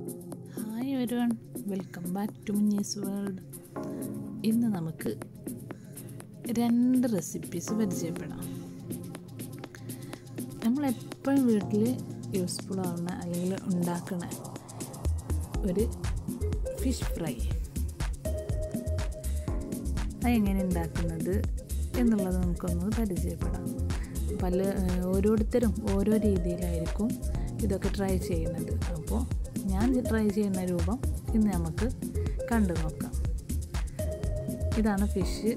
hi everyone welcome back to Minnie's World ഇന്ന് നമുക്ക് രണ്ട് റെസിപ്പീസ് പരിചയപ്പെടാം നമ്മൾ എപ്പോഴും വീട്ടിൽ യൂസ്ഫുൾ ആവുന്ന അല്ലെങ്കിൽ ഉണ്ടാക്കണ ഒരു ഫിഷ് ഫ്രൈ അതെങ്ങനെ ഉണ്ടാക്കുന്നത് എന്നുള്ളത് നമുക്കൊന്ന് പരിചയപ്പെടാം പല ഓരോരുത്തരും ഓരോ രീതിയിലായിരിക്കും ഇതൊക്കെ ട്രൈ ചെയ്യുന്നത് അപ്പോൾ ഞാൻ ട്രൈ ചെയ്യുന്ന രൂപം ഇന്ന് നമുക്ക് കണ്ടു നോക്കാം ഇതാണ് ഫിഷ്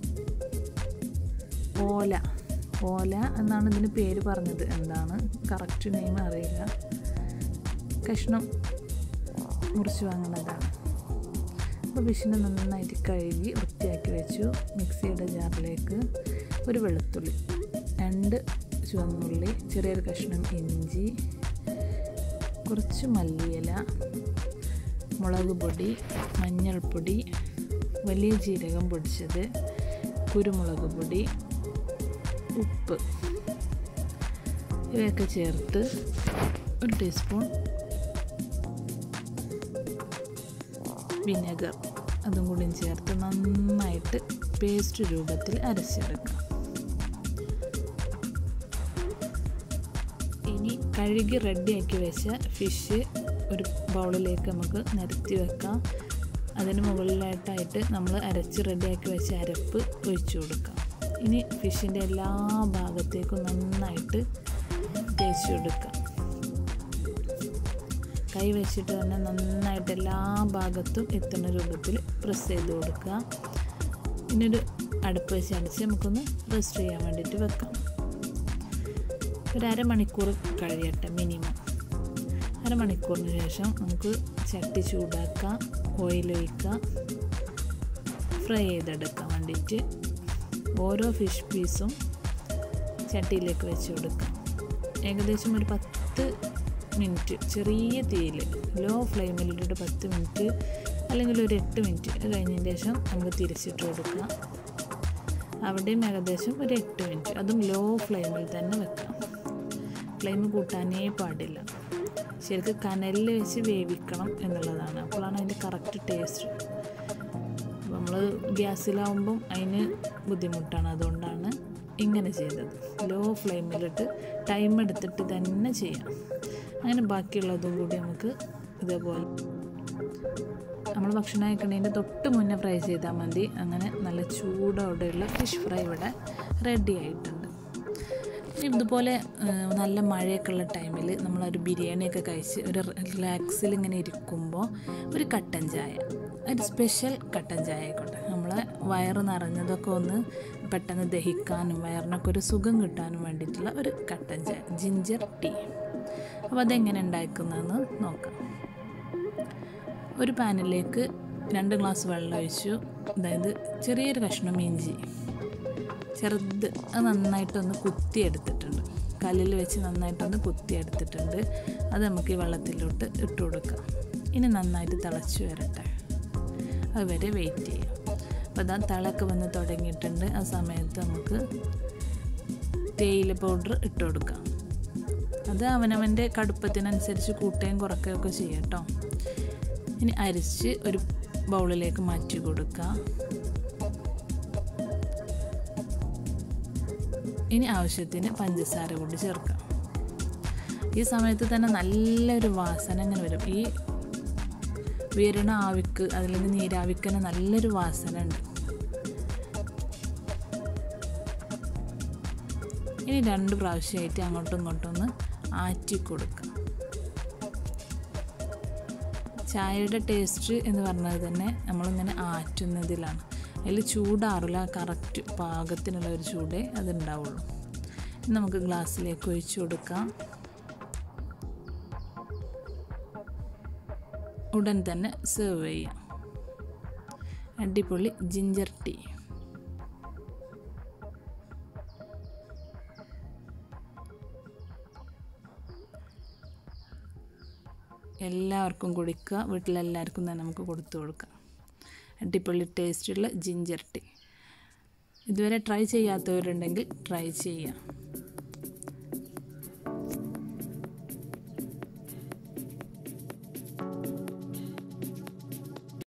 ഓല ഓല എന്നാണ് ഇതിന് പേര് പറഞ്ഞത് എന്താണ് കറക്റ്റ് നെയിം അറിയില്ല കഷ്ണം മുറിച്ച് വാങ്ങുന്നതാണ് അപ്പോൾ ഫിഷിനെ നന്നായിട്ട് കഴുകി വൃത്തിയാക്കി വെച്ചു മിക്സിയുടെ ജാറിലേക്ക് ഒരു വെളുത്തുള്ളി രണ്ട് ചുവന്നുള്ളി ചെറിയൊരു കഷ്ണം ഇഞ്ചി കുറച്ച് മല്ലിയില മുളക് പൊടി മഞ്ഞൾപ്പൊടി വലിയ ജീരകം പൊടിച്ചത് കുരുമുളക് പൊടി ഉപ്പ് ഇവയൊക്കെ ചേർത്ത് ഒരു ടീസ്പൂൺ വിനെഗർ അതും കൂടി ചേർത്ത് നന്നായിട്ട് പേസ്റ്റ് രൂപത്തിൽ അരച്ചെടുക്കാം ഇനി കഴുകി റെഡിയാക്കി വെച്ച ഫിഷ് ഒരു ബൗളിലേക്ക് നമുക്ക് നിരത്തി വെക്കാം അതിന് മുകളിലായിട്ടായിട്ട് നമ്മൾ അരച്ച് റെഡിയാക്കി വെച്ച അരപ്പ് ഒഴിച്ചു കൊടുക്കാം ഇനി ഫിഷിൻ്റെ എല്ലാ ഭാഗത്തേക്കും നന്നായിട്ട് തേച്ച് കൊടുക്കാം കൈ വെച്ചിട്ട് തന്നെ നന്നായിട്ട് എല്ലാ ഭാഗത്തും എത്തുന്ന രൂപത്തിൽ പ്രസ് ചെയ്ത് കൊടുക്കുക ഇനിയൊരു അടുപ്പ് വെച്ച് അടിച്ച് നമുക്കൊന്ന് റെസ്റ്റ് ചെയ്യാൻ വേണ്ടിയിട്ട് വെക്കാം ഒരു അരമണിക്കൂർ കഴിയട്ടെ മിനിമം അരമണിക്കൂറിന് ശേഷം നമുക്ക് ചട്ടി ചൂടാക്കാം ഓയിൽ ഒഴിക്കുക ഫ്രൈ ചെയ്തെടുക്കാൻ വേണ്ടിയിട്ട് ഓരോ ഫിഷ് പീസും ചട്ടിയിലേക്ക് വെച്ച് കൊടുക്കാം ഏകദേശം ഒരു പത്ത് മിനിറ്റ് ചെറിയ തീയിൽ ലോ ഫ്ലെയിമിലിട്ടിട്ട് പത്ത് മിനിറ്റ് അല്ലെങ്കിൽ ഒരു എട്ട് മിനിറ്റ് കഴിഞ്ഞതിന് ശേഷം നമുക്ക് തിരിച്ചിട്ട് കൊടുക്കാം അവിടെയും ഏകദേശം ഒരു എട്ട് മിനിറ്റ് അതും ലോ ഫ്ലെയിമിൽ തന്നെ വെക്കാം ഫ്ലെയിം കൂട്ടാനേ പാടില്ല ശരിക്കും കനലിൽ വെച്ച് വേവിക്കണം എന്നുള്ളതാണ് അപ്പോഴാണ് അതിൻ്റെ കറക്റ്റ് ടേസ്റ്റ് നമ്മൾ ഗ്യാസിലാവുമ്പം അതിന് ബുദ്ധിമുട്ടാണ് അതുകൊണ്ടാണ് ഇങ്ങനെ ചെയ്തത് ലോ ഫ്ലെയിമിലിട്ട് ടൈം എടുത്തിട്ട് തന്നെ ചെയ്യാം അങ്ങനെ ബാക്കിയുള്ളതും കൂടി നമുക്ക് ഇതേപോലെ നമ്മൾ ഭക്ഷണം കഴിക്കണതിൻ്റെ തൊട്ട് മുന്നേ ഫ്രൈ ചെയ്താൽ മതി അങ്ങനെ നല്ല ചൂടോടെയുള്ള ഫിഷ് ഫ്രൈ ഇവിടെ റെഡി ആയിട്ടുണ്ട് ഇതുപോലെ നല്ല മഴയൊക്കെ ഉള്ള ടൈമിൽ നമ്മളൊരു ബിരിയാണിയൊക്കെ കഴിച്ച് ഒരു റിലാക്സിൽ ഇങ്ങനെ ഇരിക്കുമ്പോൾ ഒരു കട്ടൻ ചായ ഒരു സ്പെഷ്യൽ കട്ടൻ ചായ ആയിക്കോട്ടെ നമ്മളെ വയറ് നിറഞ്ഞതൊക്കെ ഒന്ന് പെട്ടെന്ന് ദഹിക്കാനും വയറിനൊക്കെ ഒരു സുഖം കിട്ടാനും വേണ്ടിയിട്ടുള്ള ഒരു കട്ടൻ ചായ ജിഞ്ചർ ടീ അപ്പോൾ അതെങ്ങനെ ഉണ്ടാക്കുന്നതെന്ന് നോക്കാം ഒരു പാനിലേക്ക് രണ്ട് ഗ്ലാസ് വെള്ളം ഒഴിച്ചു അതായത് ചെറിയൊരു കഷ്ണം ഇഞ്ചി ചെറുത് അത് നന്നായിട്ടൊന്ന് കുത്തിയെടുത്തിട്ടുണ്ട് കല്ലിൽ വെച്ച് നന്നായിട്ടൊന്ന് കുത്തിയെടുത്തിട്ടുണ്ട് അത് നമുക്ക് ഈ വെള്ളത്തിലോട്ട് ഇട്ട് കൊടുക്കാം ഇനി നന്നായിട്ട് തിളച്ച് വരട്ടെ അതുവരെ വെയിറ്റ് ചെയ്യാം അപ്പോൾ അതാ തിളക്ക് വന്ന് തുടങ്ങിയിട്ടുണ്ട് ആ സമയത്ത് നമുക്ക് തേയില പൗഡർ ഇട്ട് കൊടുക്കാം അത് അവനവൻ്റെ കടുപ്പത്തിനനുസരിച്ച് കൂട്ടുകയും കുറയ്ക്കുകയൊക്കെ ചെയ്യാം കേട്ടോ ഇനി അരിച്ച് ഒരു ബൗളിലേക്ക് മാറ്റി കൊടുക്കുക ഇനി ആവശ്യത്തിന് പഞ്ചസാര കൂടി ചേർക്കാം ഈ സമയത്ത് തന്നെ നല്ലൊരു വാസന ഇങ്ങനെ വരും ഈ വീരണ ആവിക്ക് അതിലേക്ക് നീരാവിക്കന് നല്ലൊരു വാസന ഉണ്ട് ഇനി രണ്ട് പ്രാവശ്യമായിട്ട് അങ്ങോട്ടും ഇങ്ങോട്ടും ഒന്ന് ആറ്റി കൊടുക്കാം ചായയുടെ ടേസ്റ്റ് എന്ന് പറഞ്ഞത് തന്നെ നമ്മളിങ്ങനെ ആറ്റുന്നതിലാണ് അതിൽ ചൂടാറില്ല കറക്റ്റ് പാകത്തിനുള്ള ഒരു ചൂടേ അതുണ്ടാവുള്ളൂ നമുക്ക് ഗ്ലാസ്സിലേക്ക് ഒഴിച്ചു കൊടുക്കാം ഉടൻ തന്നെ സെർവ് ചെയ്യാം അടിപൊളി ജിഞ്ചർ ടീ എല്ലാവർക്കും കുടിക്കുക വീട്ടിലെല്ലാവർക്കും തന്നെ നമുക്ക് കൊടുത്തു കൊടുക്കാം അടിപൊളി ടേസ്റ്റുള്ള ജിഞ്ചർ ടീ ഇതുവരെ ട്രൈ ചെയ്യാത്തവരുണ്ടെങ്കിൽ ട്രൈ ചെയ്യാം